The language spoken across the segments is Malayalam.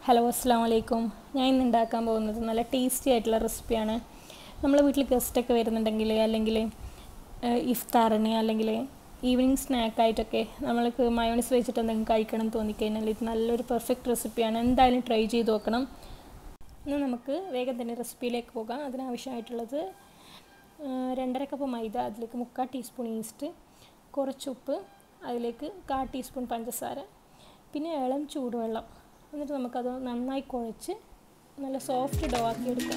ഹലോ അസ്സാം വലൈക്കും ഞാൻ ഇന്ന് ഉണ്ടാക്കാൻ പോകുന്നത് നല്ല ടേസ്റ്റി ആയിട്ടുള്ള റെസിപ്പിയാണ് നമ്മളെ വീട്ടിൽ ഗസ്റ്റൊക്കെ വരുന്നുണ്ടെങ്കിൽ അല്ലെങ്കിൽ ഇഫ്താറിന് അല്ലെങ്കിൽ ഈവനിങ് സ്നാക്കായിട്ടൊക്കെ നമ്മൾക്ക് മയോണീസ് വെച്ചിട്ട് എന്തെങ്കിലും കഴിക്കണം എന്ന് തോന്നിക്കഴിഞ്ഞാൽ ഇത് നല്ലൊരു പെർഫെക്റ്റ് റെസിപ്പിയാണ് എന്തായാലും ട്രൈ ചെയ്ത് നോക്കണം ഇന്ന് നമുക്ക് വേഗം തന്നെ റെസിപ്പിയിലേക്ക് പോകാം അതിനാവശ്യമായിട്ടുള്ളത് രണ്ടര കപ്പ് മൈദ അതിലേക്ക് മുക്കാൽ ടീസ്പൂൺ ഈസ്റ്റ് കുറച്ച് ഉപ്പ് അതിലേക്ക് കാൽ ടീസ്പൂൺ പഞ്ചസാര പിന്നെ ഇളം ചൂടുവെള്ളം എന്നിട്ട് നമുക്കത് നന്നായി കുഴച്ച് നല്ല സോഫ്റ്റ് ഡോ ആക്കി എടുക്കാം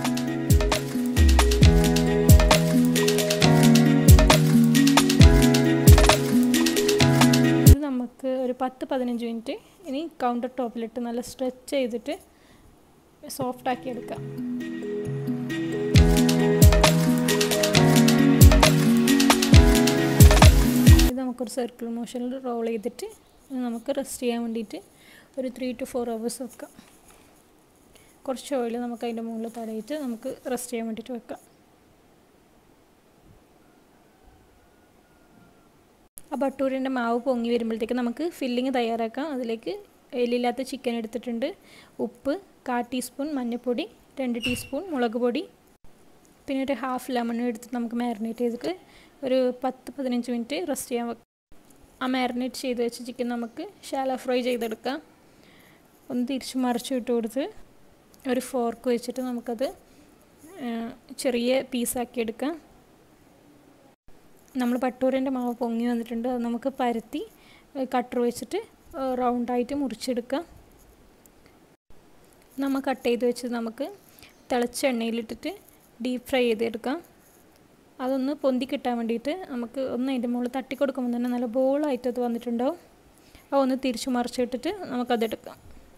ഇത് നമുക്ക് ഒരു പത്ത് പതിനഞ്ച് മിനിറ്റ് ഇനി കൗണ്ടർ ടോപ്പിലിട്ട് നല്ല സ്ട്രെച്ച് ചെയ്തിട്ട് സോഫ്റ്റ് ആക്കി എടുക്കാം ഇത് നമുക്കൊരു സർക്കിൾ മോഷനിൽ റോൾ ചെയ്തിട്ട് നമുക്ക് റെസ്റ്റ് ചെയ്യാൻ വേണ്ടിയിട്ട് ഒരു ത്രീ ടു ഫോർ അവേഴ്സ് വെക്കാം കുറച്ച് ഓയിൽ നമുക്ക് അതിൻ്റെ മുകളിൽ തടയിട്ട് നമുക്ക് റെസ്റ്റ് ചെയ്യാൻ വേണ്ടിയിട്ട് വെക്കാം ആ ബട്ടൂരിൻ്റെ മാവ് പൊങ്ങി വരുമ്പോഴത്തേക്ക് നമുക്ക് ഫില്ലിങ് തയ്യാറാക്കാം അതിലേക്ക് എല്ലില്ലാത്ത ചിക്കൻ എടുത്തിട്ടുണ്ട് ഉപ്പ് കാ ടീസ്പൂൺ മഞ്ഞൾപ്പൊടി രണ്ട് ടീസ്പൂൺ മുളക് പൊടി പിന്നെ ഒരു ഹാഫ് ലെമണും എടുത്തിട്ട് നമുക്ക് മാരിനേറ്റ് ചെയ്തിട്ട് ഒരു പത്ത് പതിനഞ്ച് മിനിറ്റ് റെസ്റ്റ് ചെയ്യാൻ വെക്കാം ആ മാരിനേറ്റ് ചെയ്ത് വെച്ച ചിക്കൻ നമുക്ക് ഷാല ഫ്രൈ ചെയ്തെടുക്കാം ഒന്ന് തിരിച്ച് മറിച്ച് ഇട്ട് കൊടുത്ത് ഒരു ഫോർക്ക് വെച്ചിട്ട് നമുക്കത് ചെറിയ പീസാക്കി എടുക്കാം നമ്മൾ പട്ടൂരിൻ്റെ മാവ് പൊങ്ങി വന്നിട്ടുണ്ട് അത് നമുക്ക് പരത്തി കട്ടർ വെച്ചിട്ട് റൗണ്ടായിട്ട് മുറിച്ചെടുക്കാം നമ്മൾ കട്ട് ചെയ്ത് വെച്ച് നമുക്ക് തിളച്ച എണ്ണയിലിട്ടിട്ട് ഡീപ്പ് ഫ്രൈ ചെയ്തെടുക്കാം അതൊന്ന് പൊന്തി കിട്ടാൻ വേണ്ടിയിട്ട് നമുക്ക് ഒന്ന് അതിൻ്റെ മുകളിൽ തട്ടി കൊടുക്കുമ്പോൾ തന്നെ നല്ല ബോളായിട്ട് അത് വന്നിട്ടുണ്ടാവും അത് ഒന്ന് തിരിച്ചു മറിച്ചിട്ടിട്ട് നമുക്കതെടുക്കാം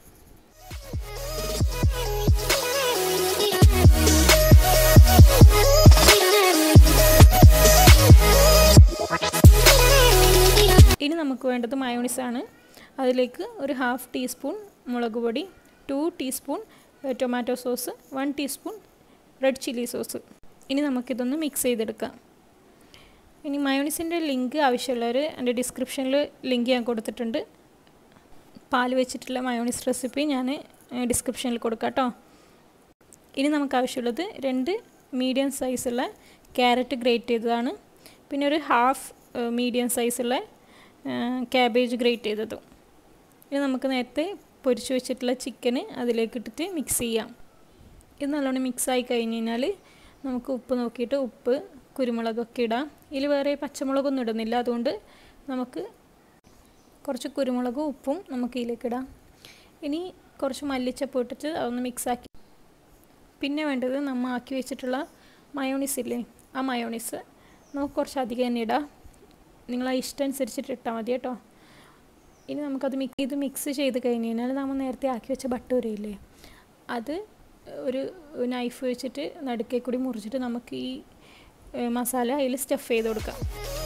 ഇനി നമുക്ക് വേണ്ടത് മയോണിസാണ് അതിലേക്ക് ഒരു ഹാഫ് ടീസ്പൂൺ മുളക് പൊടി two teaspoon tomato sauce one teaspoon red chilli sauce ഇനി നമുക്കിതൊന്ന് മിക്സ് ചെയ്തെടുക്കാം ഇനി മയോണിസിൻ്റെ ലിങ്ക് ആവശ്യമുള്ളവർ എൻ്റെ ഡിസ്ക്രിപ്ഷനിൽ ലിങ്ക് ഞാൻ കൊടുത്തിട്ടുണ്ട് പാൽ വെച്ചിട്ടുള്ള മയോണിസ് റെസിപ്പി ഞാൻ ഡിസ്ക്രിപ്ഷനിൽ കൊടുക്കാം കേട്ടോ ഇനി നമുക്ക് ആവശ്യമുള്ളത് രണ്ട് മീഡിയം സൈസുള്ള ക്യാരറ്റ് ഗ്രേറ്റ് ചെയ്തതാണ് പിന്നെ ഒരു ഹാഫ് മീഡിയം സൈസുള്ള ക്യാബേജ് ഗ്രേറ്റ് ചെയ്തതും ഇനി നമുക്ക് നേരത്തെ പൊരിച്ച് വെച്ചിട്ടുള്ള ചിക്കന് അതിലേക്ക് ഇട്ടിട്ട് മിക്സ് ചെയ്യാം ഇത് നല്ലോണം മിക്സായി കഴിഞ്ഞ് കഴിഞ്ഞാൽ നമുക്ക് ഉപ്പ് നോക്കിയിട്ട് ഉപ്പ് കുരുമുളകൊക്കെ ഇടാം ഇതിൽ വേറെ പച്ചമുളകൊന്നും ഇടുന്നില്ല അതുകൊണ്ട് നമുക്ക് കുറച്ച് കുരുമുളകും ഉപ്പും നമുക്ക് ഇതിലേക്ക് ഇടാം ഇനി കുറച്ച് മല്ലിച്ചപ്പ് ഇട്ടിട്ട് അതൊന്ന് മിക്സാക്കി പിന്നെ വേണ്ടത് നമ്മൾ ആക്കി വെച്ചിട്ടുള്ള മയോണീസ് ഇല്ലേ ആ മയോണീസ് നമുക്ക് കുറച്ച് അധികം തന്നെ ഇടാം നിങ്ങളെ ഇഷ്ടം അനുസരിച്ചിട്ട് ഇട്ടാൽ മതി കേട്ടോ ഇനി നമുക്കത് മിക്സ് ഇത് മിക്സ് ചെയ്ത് കഴിഞ്ഞ് കഴിഞ്ഞാൽ നമ്മൾ നേരത്തെ ആക്കി വെച്ച ബട്ടൂരയില്ലേ അത് ഒരു നൈഫ് വെച്ചിട്ട് നടുക്കേ കൂടി മുറിച്ചിട്ട് നമുക്ക് ഈ മസാല അതിൽ സ്റ്റഫ് ചെയ്ത് കൊടുക്കാം